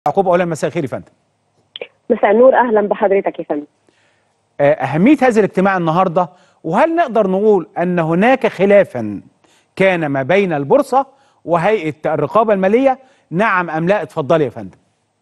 يعقوب اولا مساء الخير يا فندم مساء النور اهلا بحضرتك يا فندم آه، اهميه هذا الاجتماع النهارده وهل نقدر نقول ان هناك خلافا كان ما بين البورصه وهيئه الرقابه الماليه نعم ام لا اتفضلي يا فندم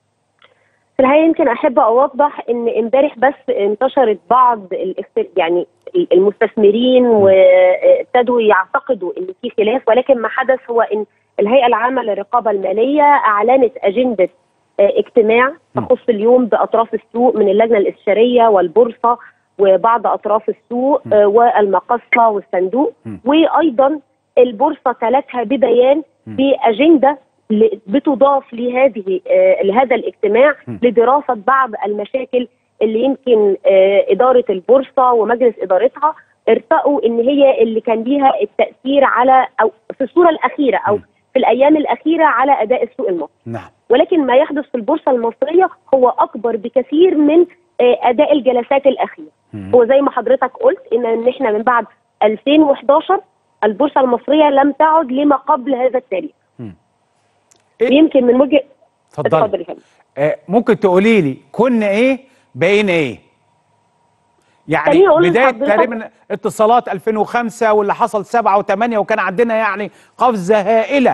في الحقيقه يمكن احب اوضح ان امبارح بس انتشرت بعض الاخت- يعني المستثمرين وابتدوا يعتقدوا ان في خلاف ولكن ما حدث هو ان الهيئه العامه للرقابه الماليه اعلنت اجنده آه، اجتماع تخص اليوم باطراف السوق من اللجنه الاستشاريه والبورصه وبعض اطراف السوق آه، والمقصه والصندوق وايضا البورصه تلتها ببيان باجنده ل- بتضاف لهذه آه، لهذا الاجتماع لدراسه بعض المشاكل اللي يمكن آه، اداره البورصه ومجلس ادارتها ارتأوا ان هي اللي كان ليها التاثير على او في الصوره الاخيره او في الايام الاخيره على اداء السوق المصري نعم ولكن ما يحدث في البورصه المصريه هو اكبر بكثير من آه، اداء الجلسات الاخيره هو زي ما حضرتك قلت ان ان احنا من بعد 2011 البورصه المصريه لم تعد لما قبل هذا التاريخ إيه؟ يمكن من وجهه اتفضل اتفضلي يا فندم آه، ممكن تقولي لي كنا ايه بقينا ايه يعني خليني أقول بدايه لحضرتك- تقريبا اتصالات 2005 واللي حصل 7 و8 وكان عندنا يعني قفزه هائله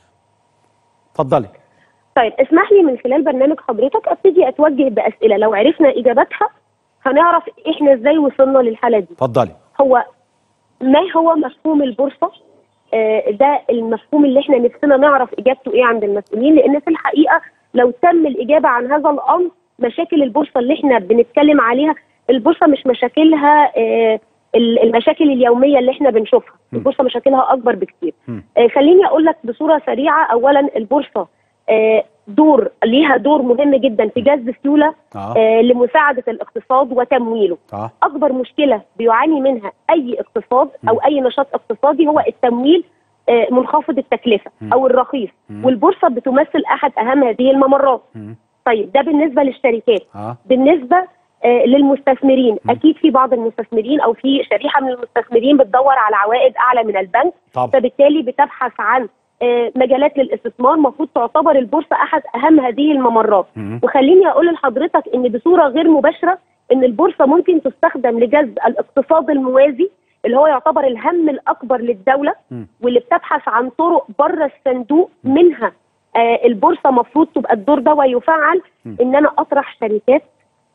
اتفضلي طيب اسمح لي من خلال برنامج حضرتك ابتدي اتوجه باسئله لو عرفنا اجاباتها هنعرف احنا ازاي وصلنا للحاله دي اتفضلي هو ما هو مفهوم البورصه آه، ده المفهوم اللي احنا نفسنا نعرف اجابته ايه عند المسؤولين لان في الحقيقه لو تم الاجابه عن هذا الامر مشاكل البورصه اللي احنا بنتكلم عليها البورصه مش مشاكلها آه، ال- المشاكل اليوميه اللي احنا بنشوفها البورصه مشاكلها اكبر بكتير آه، خليني اقول لك بصوره سريعه اولا البورصه آه، دور ليها دور مهم جدا في جذب سيوله اه آه، لمساعده الاقتصاد وتمويله اه اكبر مشكله بيعاني منها اي اقتصاد او اي نشاط اقتصادي هو التمويل آه، منخفض التكلفه او الرخيص والبورصه بتمثل احد اهم هذه الممرات طيب ده بالنسبه للشركات اه بالنسبه آه، للمستثمرين اكيد في بعض المستثمرين او في شريحه من المستثمرين بتدور على عوائد اعلى من البنك طبعا فبالتالي بتبحث عن آه، مجالات للاستثمار المفروض تعتبر البورصه احد اهم هذه الممرات مم. وخليني اقول لحضرتك ان بصوره غير مباشره ان البورصه ممكن تستخدم لجذب الاقتصاد الموازي اللي هو يعتبر الهم الاكبر للدوله مم. واللي بتبحث عن طرق بره الصندوق منها آه البورصه مفروض تبقى الدور ده ويفعل ان انا اطرح شركات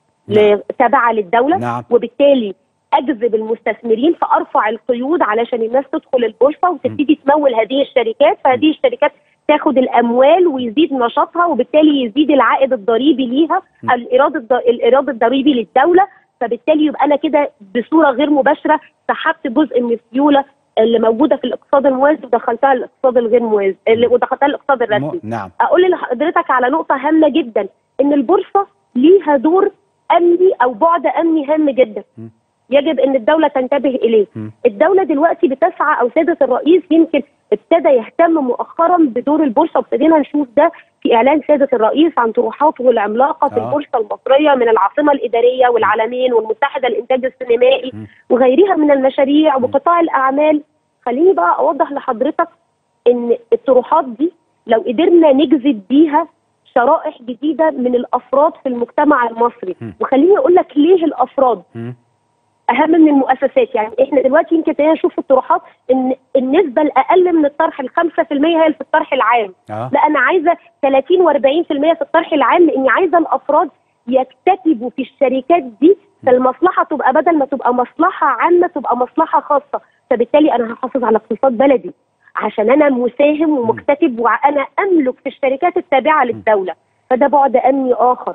ل- تابعه للدوله نعم. وبالتالي اجذب المستثمرين فارفع القيود علشان الناس تدخل البورصه وتبتدي تمول هذه الشركات فهذه الشركات تاخد الاموال ويزيد نشاطها وبالتالي يزيد العائد الضريبي ليها الايراد الض- الايراد الضريبي للدوله فبالتالي يبقى انا كده بصوره غير مباشره سحبت جزء من السيوله اللي موجوده في الاقتصاد الموازي ودخلتها الاقتصاد الغير موازي اللي- ودخلتها الاقتصاد الرسمي م... نعم اقول لحضرتك على نقطه هامه جدا ان البورصه ليها دور امني او بعد امني هام جدا يجب ان الدوله تنتبه اليه الدوله دلوقتي بتسعى او سياده الرئيس يمكن ابتدى يهتم مؤخرا بدور البورصه وابتدينا نشوف ده في اعلان سياده الرئيس عن طروحاته العملاقه في آه. البورصه المصريه من العاصمه الاداريه والعالمين والمتحده للانتاج السينمائي وغيرها من المشاريع وقطاع الاعمال خليني بقى اوضح لحضرتك ان الطروحات دي لو قدرنا نجذب بيها شرائح جديده من الافراد في المجتمع المصري وخليني اقول لك ليه الافراد مم. اهم من المؤسسات يعني احنا دلوقتي يمكن ابتدينا نشوف في الطروحات ان النسبه الاقل من الطرح ال 5% هي اللي في الطرح العام اه لا انا عايزه 30 و40% في الطرح العام لاني عايزه الافراد يكتتبوا في الشركات دي فالمصلحه تبقى بدل ما تبقى مصلحه عامه تبقى مصلحه خاصه فبالتالي انا هحافظ على اقتصاد بلدي عشان انا مساهم ومكتتب وانا املك في الشركات التابعه للدوله فده بعد امني اخر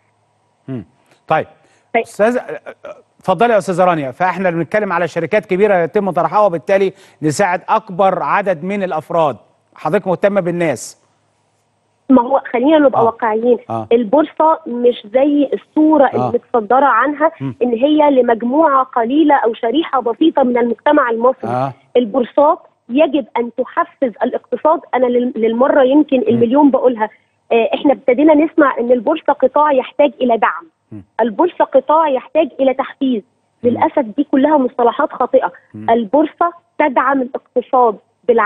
مم. طيب طيب. استاذ اتفضلي يا استاذه رانيا فاحنا بنتكلم على شركات كبيره يتم طرحها وبالتالي نساعد اكبر عدد من الافراد حضرتك مهتمه بالناس ما هو خلينا نبقى آه. واقعيين آه. البورصه مش زي الصوره آه. المتصدره عنها ان هي لمجموعه قليله او شريحه بسيطه من المجتمع المصري آه. البورصات يجب ان تحفز الاقتصاد انا لل- للمره يمكن المليون بقولها آه، احنا ابتدينا نسمع ان البورصه قطاع يحتاج الى دعم البورصه قطاع يحتاج الى تحفيز للاسف دي كلها مصطلحات خاطئه البورصه تدعم الاقتصاد بالعكس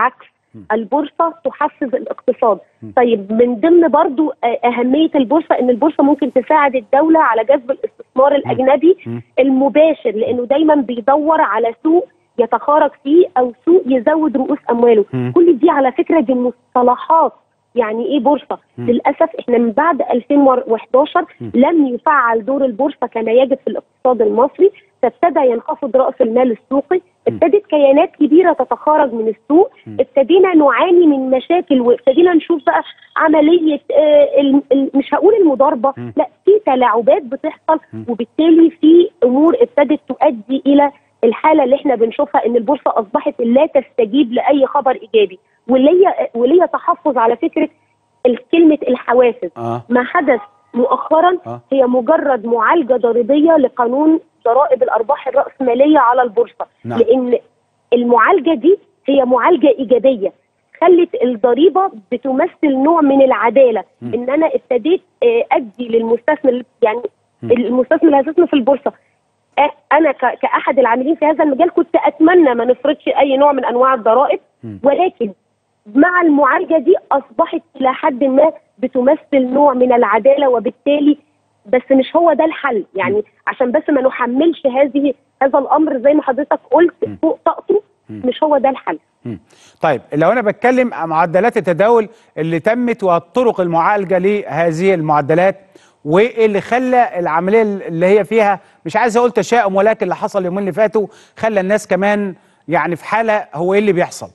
البورصه تحفز الاقتصاد طيب من ضمن برضو آه، اهميه البورصه ان البورصه ممكن تساعد الدوله على جذب الاستثمار الاجنبي مم. المباشر لانه دايما بيدور على سوق يتخارج فيه او سوق يزود رؤوس امواله مم. كل دي على فكره دي مصطلحات يعني ايه بورصه مم. للاسف احنا من بعد 2011 مم. لم يفعل دور البورصه كما يجب في الاقتصاد المصري فابتدى ينخفض راس المال السوقي ابتدت كيانات كبيره تتخارج من السوق مم. ابتدينا نعاني من مشاكل وابتدينا نشوف بقى عمليه آه، ال- ال- مش هقول المضاربه مم. لا في تلاعبات بتحصل مم. وبالتالي في امور ابتدت تؤدي الى الحاله اللي احنا بنشوفها ان البورصه اصبحت لا تستجيب لاي خبر ايجابي وليا وليا تحفظ على فكره كلمه الحوافز اه ما حدث مؤخرا آه. هي مجرد معالجه ضريبيه لقانون ضرائب الارباح الراسماليه على البورصه نعم. لان المعالجه دي هي معالجه ايجابيه خلت الضريبه بتمثل نوع من العداله م. ان انا ابتديت آه، ادي للمستثمر يعني م. المستثمر اللي هيستثمر في البورصه آه، انا ك- كاحد العاملين في هذا المجال كنت اتمنى ما نفرضش اي نوع من انواع الضرائب م. ولكن مع المعالجه دي اصبحت الى حد ما بتمثل نوع من العداله وبالتالي بس مش هو ده الحل يعني عشان بس ما نحملش هذه هذا الامر زي ما حضرتك قلت فوق طاقته مش هو ده الحل مم. طيب لو انا بتكلم عن معدلات التداول اللي تمت والطرق المعالجه لهذه المعدلات وايه اللي خلى العمليه اللي هي فيها مش عايز اقول تشاؤم ولكن اللي حصل اليومين اللي فاتوا خلى الناس كمان يعني في حاله هو ايه اللي بيحصل؟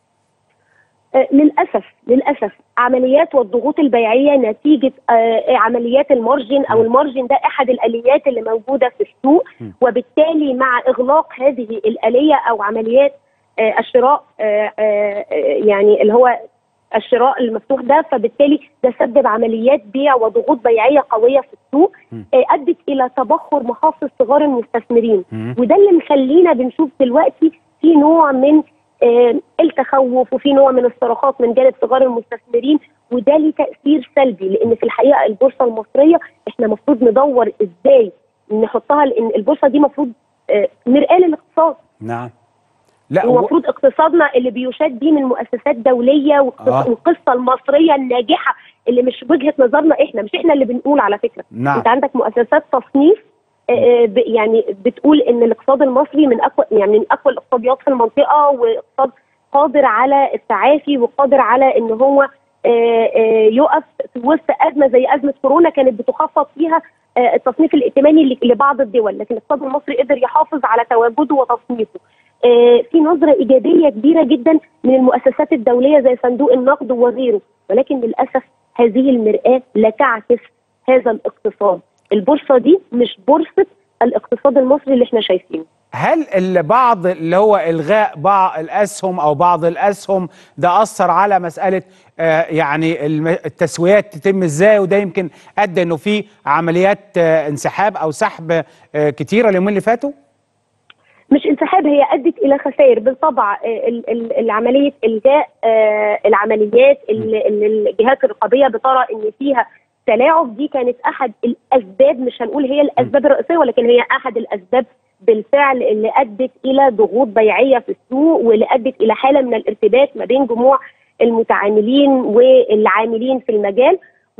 آه، للاسف للاسف عمليات والضغوط البيعيه نتيجه آه، عمليات المارجن او المارجن ده احد الاليات اللي موجوده في السوق وبالتالي مع اغلاق هذه الاليه او عمليات آه، الشراء آه، آه، آه، يعني اللي هو الشراء المفتوح ده فبالتالي ده سبب عمليات بيع وضغوط بيعيه قويه في السوق آه، ادت الى تبخر محافظ صغار المستثمرين مم. وده اللي مخلينا بنشوف دلوقتي في نوع من آه، التخوف وفي نوع من الصراخات من جانب صغار المستثمرين وده ليه تاثير سلبي لان في الحقيقه البورصه المصريه احنا المفروض ندور ازاي نحطها لان البورصه دي المفروض مرآه للاقتصاد نعم لا و... المفروض اقتصادنا اللي بيشاد بيه من مؤسسات دوليه واقتص- آه. والقصه المصريه الناجحه اللي مش وجهه نظرنا احنا مش احنا اللي بنقول على فكره نعم. انت عندك مؤسسات تصنيف آه، آه، ب- يعني بتقول ان الاقتصاد المصري من اقوى يعني من اقوى الاقتصاديات في المنطقه واقتصاد قادر على التعافي وقادر على ان هو آه، آه، يقف في وسط ازمه زي ازمه كورونا كانت بتخفض فيها آه، التصنيف الائتماني ل- لبعض الدول لكن الاقتصاد المصري قدر يحافظ على تواجده وتصنيفه آه، في نظره ايجابيه كبيره جدا من المؤسسات الدوليه زي صندوق النقد وغيره ولكن للاسف هذه المراه لا تعكس هذا الاقتصاد البورصه دي مش بورصه الاقتصاد المصري اللي احنا شايفينه هل البعض اللي هو الغاء بعض الاسهم او بعض الاسهم ده اثر على مساله آه يعني الم- التسويات تتم ازاي وده يمكن ادى انه في عمليات آه انسحاب او سحب آه كتيره اليومين اللي فاتوا؟ مش انسحاب هي ادت الى خسائر بالطبع آه، ال- ال- العمليه الغاء آه، العمليات اللي اللي الجهات الرقابيه بترى ان فيها تلاعب دي كانت احد الاسباب مش هنقول هي الاسباب الرئيسيه ولكن هي احد الاسباب بالفعل اللي ادت الى ضغوط بيعيه في السوق واللي ادت الى حاله من الارتباك ما بين جموع المتعاملين والعاملين في المجال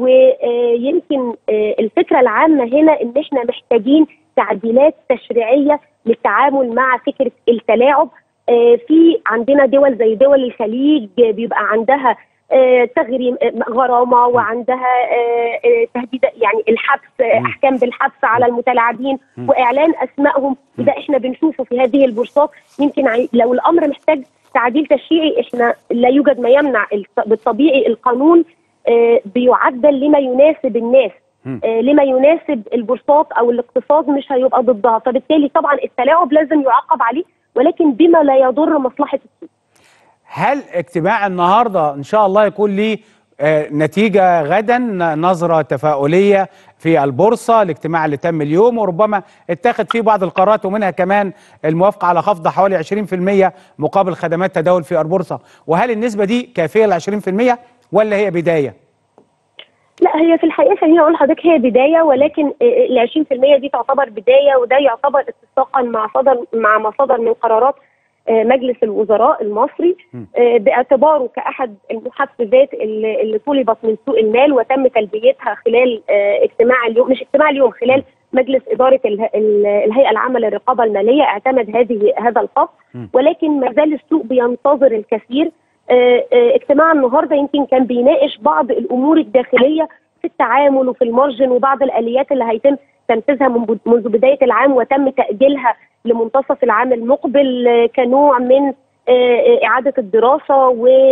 ويمكن الفكره العامه هنا ان احنا محتاجين تعديلات تشريعيه للتعامل مع فكره التلاعب آه، في عندنا دول زي دول الخليج بيبقى عندها آه، تغريم آه، غرامه وعندها آه، آه، تهديد يعني الحبس آه، مم. احكام بالحبس على المتلاعبين مم. واعلان اسمائهم وده احنا بنشوفه في هذه البورصات يمكن عي- لو الامر محتاج تعديل تشريعي احنا لا يوجد ما يمنع الط- بالطبيعي القانون آه، بيعدل لما يناسب الناس مم. آه، لما يناسب البورصات او الاقتصاد مش هيبقى ضدها فبالتالي طبعا التلاعب لازم يعاقب عليه ولكن بما لا يضر مصلحه السوق هل اجتماع النهارده ان شاء الله يكون ليه آه، نتيجه غدا نظره تفاؤليه في البورصه الاجتماع اللي تم اليوم وربما اتخذ فيه بعض القرارات ومنها كمان الموافقه على خفض حوالي 20% مقابل خدمات تداول في البورصه وهل النسبه دي كافيه ل 20% ولا هي بدايه؟ لا هي في الحقيقه خليني اقول لحضرتك هي بدايه ولكن ال 20% دي تعتبر بدايه وده يعتبر اتفاقا مع صدر مع ما صدر من قرارات آه، مجلس الوزراء المصري م. آه، باعتباره كأحد المحفزات اللي اللي طلبت من سوق المال وتم تلبيتها خلال آه، اجتماع اليوم مش اجتماع اليوم خلال مجلس إدارة اله- ال- الهيئة العامة للرقابة المالية اعتمد هذه هذا الفصل م. ولكن ما زال السوق بينتظر الكثير آه، آه، اجتماع النهارده يمكن كان بيناقش بعض الامور الداخليه في التعامل وفي المارجن وبعض الاليات اللي هيتم تنفيذها من بد- منذ بدايه العام وتم تاجيلها لمنتصف العام المقبل آه، كنوع من آه، آه، اعاده الدراسه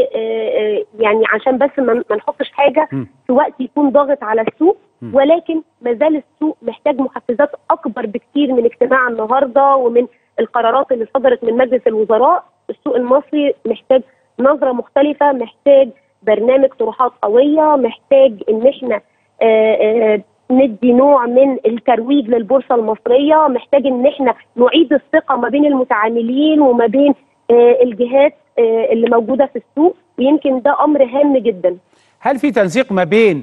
ويعني عشان بس ما ما نحطش حاجه م. في وقت يكون ضاغط على السوق م. ولكن ما زال السوق محتاج محفزات اكبر بكتير من اجتماع النهارده ومن القرارات اللي صدرت من مجلس الوزراء السوق المصري محتاج نظره مختلفه محتاج برنامج طروحات قويه محتاج ان احنا آه، آه، ندي نوع من الترويج للبورصه المصريه محتاج ان احنا نعيد الثقه ما بين المتعاملين وما بين آه، الجهات آه، اللي موجوده في السوق ويمكن ده امر هام جدا هل في تنسيق ما بين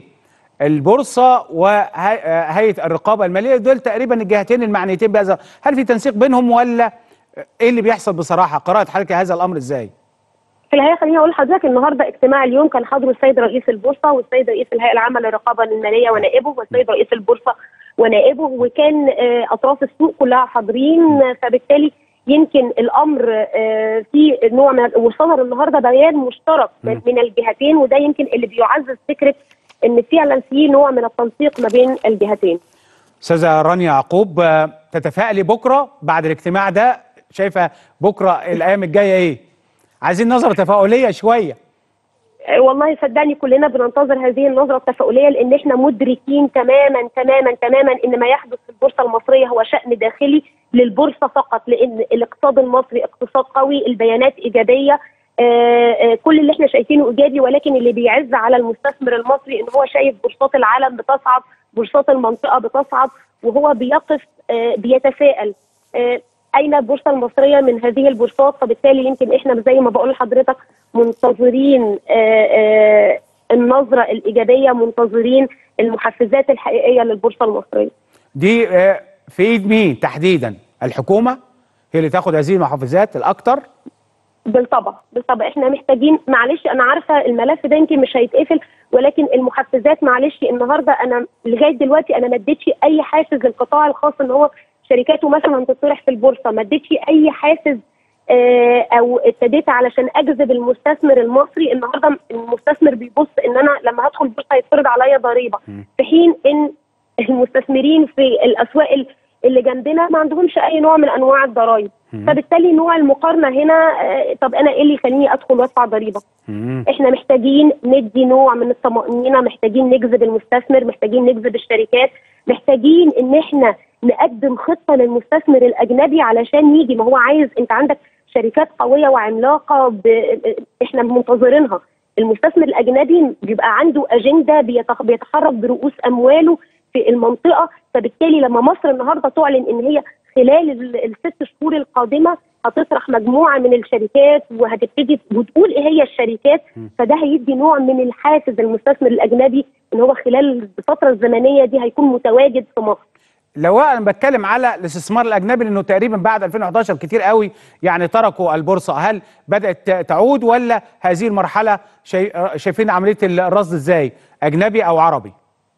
البورصه وهيئه الرقابه الماليه دول تقريبا الجهتين المعنيتين بهذا هل في تنسيق بينهم ولا ايه اللي بيحصل بصراحه قراءه حضرتك هذا الامر ازاي في الحقيقه خليني اقول لحضرتك النهارده اجتماع اليوم كان حاضره السيد رئيس البورصه والسيد رئيس الهيئه العامه للرقابه الماليه ونائبه والسيد رئيس البورصه ونائبه وكان آه، اطراف السوق كلها حاضرين آه، فبالتالي يمكن الامر آه، في نوع من وصدر النهارده بيان مشترك من من الجهتين وده يمكن اللي بيعزز فكره ان فعلا في نوع من التنسيق ما بين الجهتين. استاذه رانيا يعقوب آه، تتفائلي بكره بعد الاجتماع ده شايفه بكره الايام الجايه ايه عايزين نظره تفاؤليه شويه آه، والله صدقني كلنا بننتظر هذه النظره التفاؤليه لان احنا مدركين تماما تماما تماما ان ما يحدث في البورصه المصريه هو شان داخلي للبورصه فقط لان الاقتصاد المصري اقتصاد قوي البيانات ايجابيه آه، آه، كل اللي احنا شايفينه ايجابي ولكن اللي بيعز على المستثمر المصري ان هو شايف بورصات العالم بتصعد بورصات المنطقه بتصعد وهو بيقف آه، بيتساءل آه، اين البورصه المصريه من هذه البورصات فبالتالي يمكن احنا زي ما بقول لحضرتك منتظرين آه، آه، النظره الايجابيه منتظرين المحفزات الحقيقيه للبورصه المصريه دي آه، في ايد مين تحديدا الحكومه هي اللي تاخد هذه المحافظات الاكثر بالطبع بالطبع احنا محتاجين معلش انا عارفه الملف ده يمكن مش هيتقفل ولكن المحفزات معلش النهارده انا لغايه دلوقتي انا ما اديتش اي حافز للقطاع الخاص ان هو شركاته مثلا تطرح في البورصه ما اديتش اي حافز آه، او ابتديت علشان اجذب المستثمر المصري النهارده المستثمر بيبص ان انا لما هدخل البورصه هيتفرض عليا ضريبه في حين ان المستثمرين في الاسواق ال- اللي جنبنا ما عندهمش اي نوع من انواع الضرائب فبالتالي نوع المقارنه هنا آه، طب انا ايه اللي يخليني ادخل وادفع ضريبه مم. احنا محتاجين ندي نوع من الطمأنينة محتاجين نجذب المستثمر محتاجين نجذب الشركات محتاجين ان احنا نقدم خطة للمستثمر الاجنبي علشان يجي ما هو عايز انت عندك شركات قوية وعملاقة ب... احنا منتظرينها المستثمر الاجنبي بيبقى عنده اجندة بيتخ... بيتحرك برؤوس امواله في المنطقة فبالتالي لما مصر النهاردة تعلن ان هي خلال ال- الست شهور القادمة هتطرح مجموعة من الشركات وهتبتدي وتقول ايه هي الشركات فده هيدي نوع من الحافز المستثمر الاجنبي ان هو خلال الفترة الزمنية دي هيكون متواجد في مصر لو انا بتكلم على الاستثمار الاجنبي لانه تقريبا بعد 2011 كتير قوي يعني تركوا البورصه هل بدات تعود ولا هذه المرحله شاي- شايفين عمليه الرصد ازاي اجنبي او عربي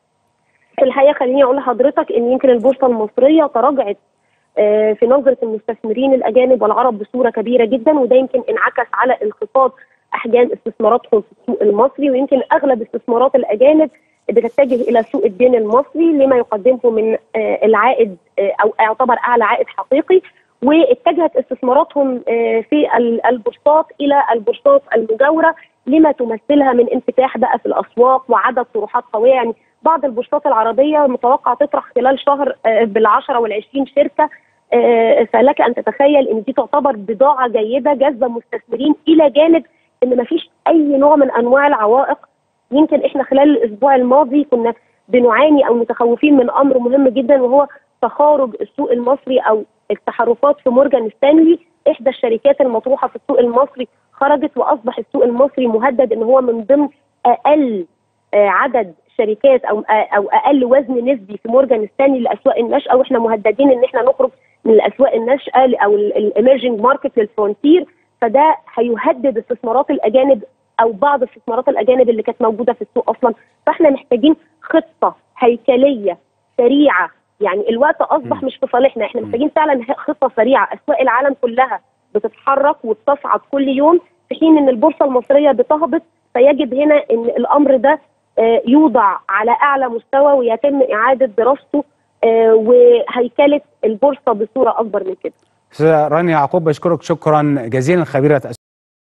في الحقيقه خليني اقول لحضرتك ان يمكن البورصه المصريه تراجعت آه، في نظره المستثمرين الاجانب والعرب بصوره كبيره جدا وده يمكن انعكس على انخفاض احجام استثماراتهم في السوق المصري ويمكن اغلب استثمارات الاجانب بتتجه الى سوق الدين المصري لما يقدمه من آه، العائد آه، او يعتبر اعلى عائد حقيقي واتجهت استثماراتهم آه، في ال- البورصات الى البورصات المجاوره لما تمثلها من انفتاح بقى في الاسواق وعدد طروحات قويه يعني بعض البورصات العربيه متوقع تطرح خلال شهر بال10 وال20 شركه آه، فلك ان تتخيل ان دي تعتبر بضاعه جيده جاذبه مستثمرين الى جانب ان ما فيش اي نوع من انواع العوائق يمكن احنا خلال الاسبوع الماضي كنا بنعاني او متخوفين من امر مهم جدا وهو تخارج السوق المصري او التحركات في مورجان ستانلي احدى الشركات المطروحه في السوق المصري خرجت واصبح السوق المصري مهدد ان هو من ضمن اقل آه، عدد شركات او آه، او اقل وزن نسبي في مورجان ستانلي لاسواق النشأه واحنا مهددين ان احنا نخرج من الاسواق الناشئه او الايمرجنج ماركت للفرونتير فده هيهدد استثمارات الاجانب او بعض استثمارات الاجانب اللي كانت موجوده في السوق اصلا فاحنا محتاجين خطه هيكليه سريعه يعني الوقت اصبح م. مش في صالحنا احنا محتاجين فعلا خطه سريعه اسواق العالم كلها بتتحرك وبتصعد كل يوم في حين ان البورصه المصريه بتهبط فيجب هنا ان الامر ده آه، يوضع على اعلى مستوى ويتم اعاده دراسته آه، وهيكله البورصه بصوره اكبر من كده استاذه رانيا يعقوب بشكرك شكرا جزيلا خبيره